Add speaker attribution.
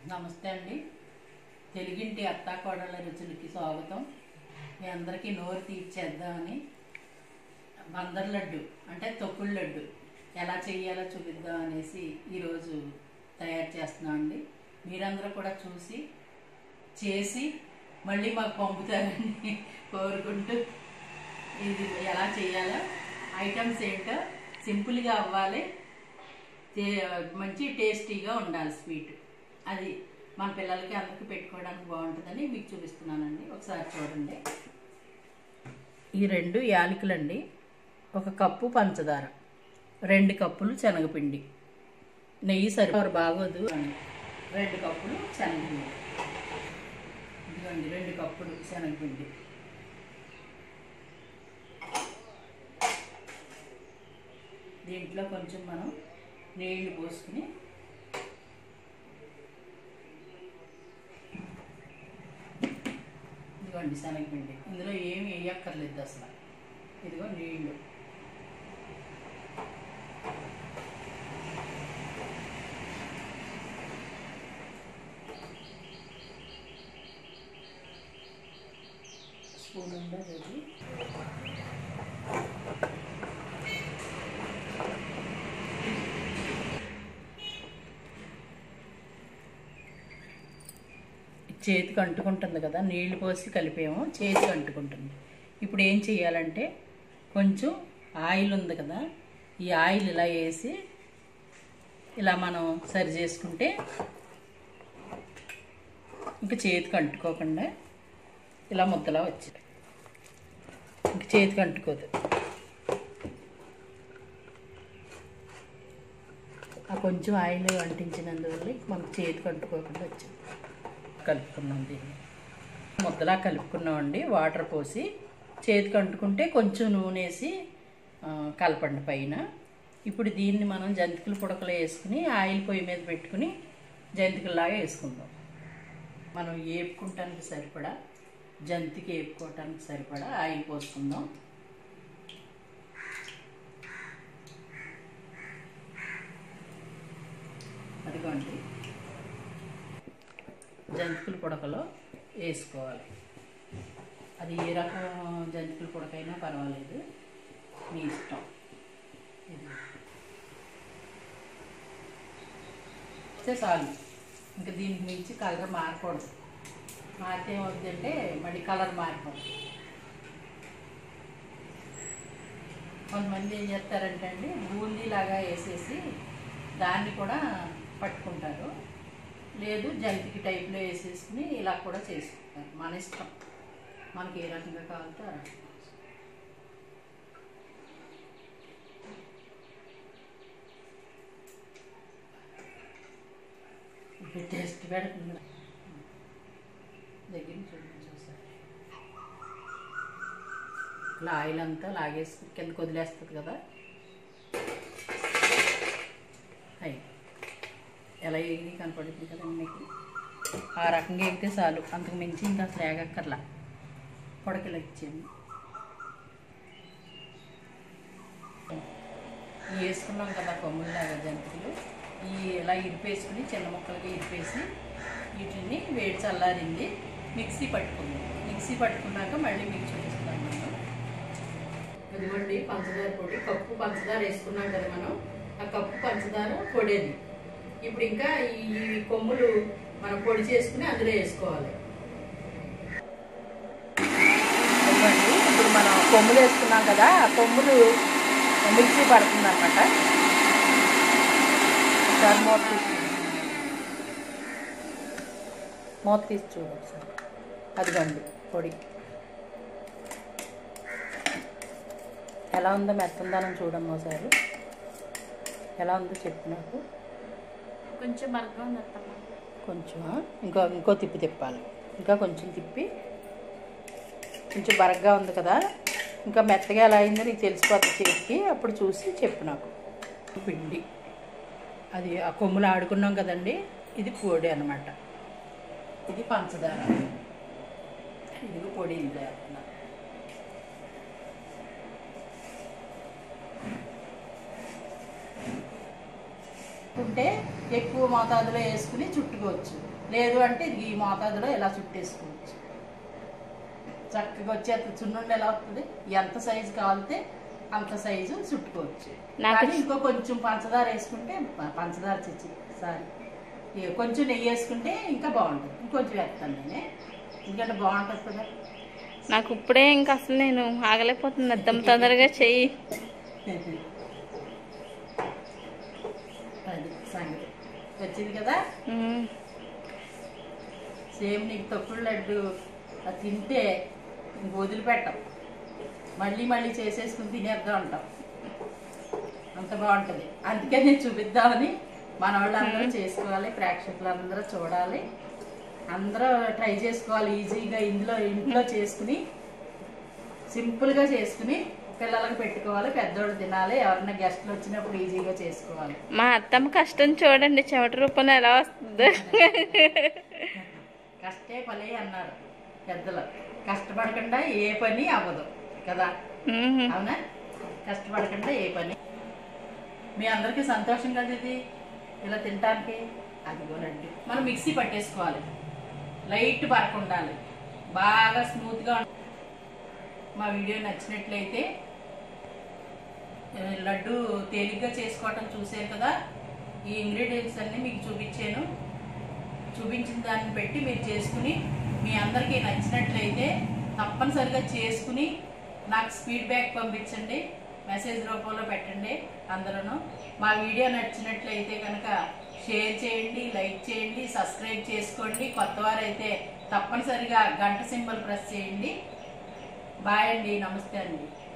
Speaker 1: నమస్తే అండి తెలుగింటి అత్తాకోడళ్ళ రుచులకి స్వాగతం మీ అందరికీ నోరు తీర్చేద్దామని బందర్ లడ్డు అంటే తొక్కుడు లడ్డు ఎలా చేయాలో చూపిద్దాం అనేసి ఈరోజు తయారు చేస్తున్నాం అండి మీరందరూ కూడా చూసి చేసి మళ్ళీ మాకు పంపుతారని కోరుకుంటూ ఇది ఎలా చేయాలో ఐటమ్స్ ఏంటో సింపుల్గా అవ్వాలి తే- మంచి టేస్టీగా ఉండాలి స్వీట్ అది మన పిల్లలకి అందరికి పెట్టుకోవడానికి బాగుంటుందని మీకు చూపిస్తున్నానండి ఒకసారి చూడండి ఈ రెండు యాలకులండి ఒక కప్పు పంచదార రెండు కప్పులు శనగపిండి నెయ్యి సరిపోరు బాగోదు అండి రెండు కప్పులు శనగపిండి ఇదిగోండి రెండు కప్పులు శనగపిండి దీంట్లో కొంచెం మనం నీళ్లు పోసుకుని ఇదిగోండి శనగపిండి ఇందులో ఏమి వేయక్కర్లేదు అసలు ఇదిగో నీళ్లు స్పూన్ ఉందా అది చేతికి అంటుకుంటుంది కదా నీళ్లు పోసి కలిపాము చేతికి అంటుకుంటుంది ఇప్పుడు ఏం చేయాలంటే కొంచెం ఆయిల్ ఉంది కదా ఈ ఆయిల్ ఇలా వేసి ఇలా మనం సరి చేసుకుంటే ఇంకా చేతికి అంటుకోకుండా ఇలా ముద్దలా వచ్చింది ఇంక చేతికి అంటుకోదు ఆ కొంచెం ఆయిల్ అంటించినందువల్ల మనకు చేతికి అంటుకోకుండా వచ్చింది కలుపుకున్నాం దీన్ని ముద్దలా కలుపుకున్నామండి వాటర్ పోసి చేతికి అంటుకుంటే కొంచెం నూనె వేసి ఆ, కలపండి పైన ఇప్పుడు దీన్ని మనం జంతికల పుడకలో వేసుకుని ఆయిల్ పొయ్యి మీద పెట్టుకుని జంతికల్లాగా వేసుకుందాం మనం వేపుకుంటానికి సరిపడా జంతికి వేపుకోవటానికి సరిపడా ఆయిల్ పోసుకుందాం అదిగోండి జంతికల పుడకలో వేసుకోవాలి అది ఏ రకం జంతికల పుడకైనా పర్వాలేదు మీ ఇష్టం ఇది ఇస్తే చాలు ఇంకా దీనికి మించి కలర్ మారకూడదు మారితే ఏమవుతుందంటే మళ్ళీ కలర్ మారిపోతుంది కొంతమంది ఏం చేస్తారంటే అండి బూందీ లాగా వేసేసి దాన్ని కూడా పట్టుకుంటారు లేదు జంతికి టైప్లో వేసేసుకుని ఇలా కూడా చేసుకుంటారు మన ఇష్టం మనకి ఏ రకంగా కావాలంటే ఆ రకంగా. ఇప్పుడు టేస్ట్ పెడుతుంది దగ్గర నుంచి చూడండి చూసారు ఇలా ఆయిల్ అంతా లాగేసి కిందకి వదిలేస్తుంది కదా అయ్యి ఎలా ఎగిరి కనపడుతుంది కదండి మీకు ఆ రకంగా ఎగితే చాలు అంతకు మించి ఇంకా అసలు ఏగక్కర్లా పొడకలు ఇచ్చాము ఈ వేసుకున్నాం కదా కొమ్ముల్లాగా జంతువులు ఈ ఇలా ఇరిపేసుకుని చిన్న ముక్కలుగా ఇరిపేసి వీటిని వేడి చల్లారింది మిక్సీ పట్టుకుందాం మిక్సీ పట్టుకున్నాక మళ్ళీ మీకు చూపిస్తాను నేను ఇదిగోండి పంచదార పొడి కప్పు పంచదార వేసుకున్నాం కదా మనం ఆ కప్పు పంచదార పొడేది ఇప్పుడు ఇంకా ఈ ఈ కొమ్ములు మనం పొడి చేసుకుని అందులో వేసుకోవాలి ఇదిగోండి ఇప్పుడు మనం కొమ్ములు వేసుకున్నాం కదా ఆ కొమ్ములు మిక్సీ పడుతుంది అనమాట ఒకసారి మూత తీసి మూత తీసి చూడు ఒకసారి అదిగోండి పొడి ఎలా ఉందో మెత్తందానం చూడమ్మా ఒకసారి ఎలా ఉందో చెప్పు నాకు
Speaker 2: కొంచెం మరగా ఉంది అత్తమ్మ
Speaker 1: కొంచెం ఇంకో ఇంకో తిప్పి తిప్పాలి ఇంకా కొంచెం తిప్పి కొంచెం బరగ్గా ఉంది కదా ఇంకా మెత్తగా ఎలా అయిందో నీకు తెలిసిపోతుంది చేతికి అప్పుడు చూసి చెప్పు నాకు పిండి అది ఆ కొమ్ములు ఆడుకున్నాం కదండి ఇది పొడి అనమాట ఇది పంచదార ఇది పొడి ఇందులో వేస్తున్నా. ఉంటే ఎక్కువ మోతాదులో వేసుకుని చుట్టుకోవచ్చు లేదు అంటే ఈ మోతాదులో ఇలా చుట్టేసుకోవచ్చు చక్కగా వచ్చేంత చున్నుండి ఎలా వస్తుంది ఎంత సైజు కావాలితే అంత సైజు చుట్టుకోవచ్చు
Speaker 2: నాకు
Speaker 1: కానీ ఇంకో కొంచెం పంచదార వేసుకుంటే ప- పంచదార చిచ్చి సారీ ఇక కొంచెం నెయ్యి వేసుకుంటే ఇంకా బాగుంటుంది ఇంకొంచెం వేస్తాను నేనే ఎందుకంటే బాగుంటుంది కదా
Speaker 2: నాకు ఇప్పుడే ఇంకా అసలు నేను ఆగలేకపోతున్నా అద్దం తొందరగా చెయ్యి
Speaker 1: అది సంగతి వచ్చింది కదా
Speaker 2: ఉమ్.
Speaker 1: సేమ్ నీకు తొక్కుడు లడ్డు అది తింటే ఇంక వదిలిపెట్టాం మళ్ళీ మళ్ళీ చేసేసుకుని తినేద్దాం అంటాం అంత బాగుంటుంది అందుకే నేను చూపిద్దామని మన వాళ్ళందరూ చేసుకోవాలి ప్రేక్షకులందరూ చూడాలి అందరూ ట్రై చేసుకోవాలి ఈజీగా ఇందులో ఇంట్లో చేసుకుని సింపుల్గా చేసుకుని పిల్లలకు పెట్టుకోవాలి పెద్దోళ్ళు తినాలి ఎవరైనా గెస్ట్లు వచ్చినప్పుడు ఈజీగా చేసుకోవాలి
Speaker 2: మా అత్తమ్మ కష్టం చూడండి చెమట రూపంలో ఎలా వస్తుంది
Speaker 1: కష్టే పని అన్నారు పెద్దలు కష్టపడకుండా ఏ పని అవ్వదు కదా
Speaker 2: ఉమ్.
Speaker 1: అవునా కష్టపడకుండా ఏ పని మీ అందరికీ సంతోషం కదా ఇది ఇలా తినటానికి అదిగోనండి మనం మిక్సీ పట్టేసుకోవాలి లైట్ బరక ఉండాలి బాగా స్మూత్గా ఉండాలి. మా వీడియో నచ్చినట్లయితే ఏ, లడ్డు తేలిగ్గా చేసుకోవటం చూసారు కదా ఈ ఇంగ్రీడియంట్స్ అన్నీ మీకు చూపించాను చూపించిన దాన్ని పెట్టి మీరు చేసుకుని మీ అందరికీ నచ్చినట్లయితే తప్పనిసరిగా చేసుకుని నాకు ఫీడ్బ్యాక్ పంపించండి మెసేజ్ రూపంలో పెట్టండి అందరూ మా వీడియో నచ్చినట్లయితే కనుక షేర్ చేయండి లైక్ చేయండి సబ్స్క్రైబ్ చేసుకోండి కొత్త వారైతే తప్పనిసరిగా గంట సింబల్ ప్రెస్ చేయండి బాయ్ అండి నమస్తే అండి